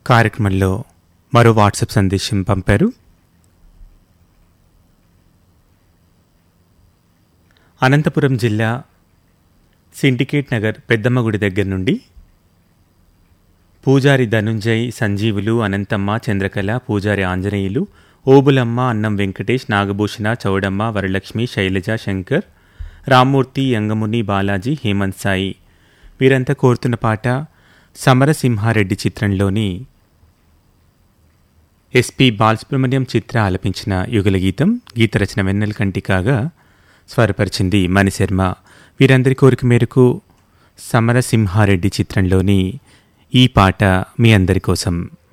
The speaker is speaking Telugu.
కార్యక్రమంలో మరో వాట్సాప్ సందేశం పంపారు అనంతపురం జిల్లా సిండికేట్ నగర్ పెద్దమ్మ గుడి దగ్గర నుండి పూజారి ధనుంజయ్ సంజీవులు అనంతమ్మ చంద్రకళ పూజారి ఆంజనేయులు ఓబులమ్మ అన్నం వెంకటేష్ నాగభూషణ చౌడమ్మ వరలక్ష్మి శైలజ శంకర్ రామ్మూర్తి యంగముని బాలాజీ హేమంత్ సాయి వీరంతా కోరుతున్న పాట సమరసింహారెడ్డి చిత్రంలోని ఎస్పి బాలసుబ్రహ్మణ్యం చిత్ర ఆలపించిన యుగల గీతం గీతరచన వెన్నెల కంటి కాగా స్వరపరిచింది మణిశర్మ వీరందరి కోరిక మేరకు సమరసింహారెడ్డి చిత్రంలోని ఈ పాట మీ అందరి కోసం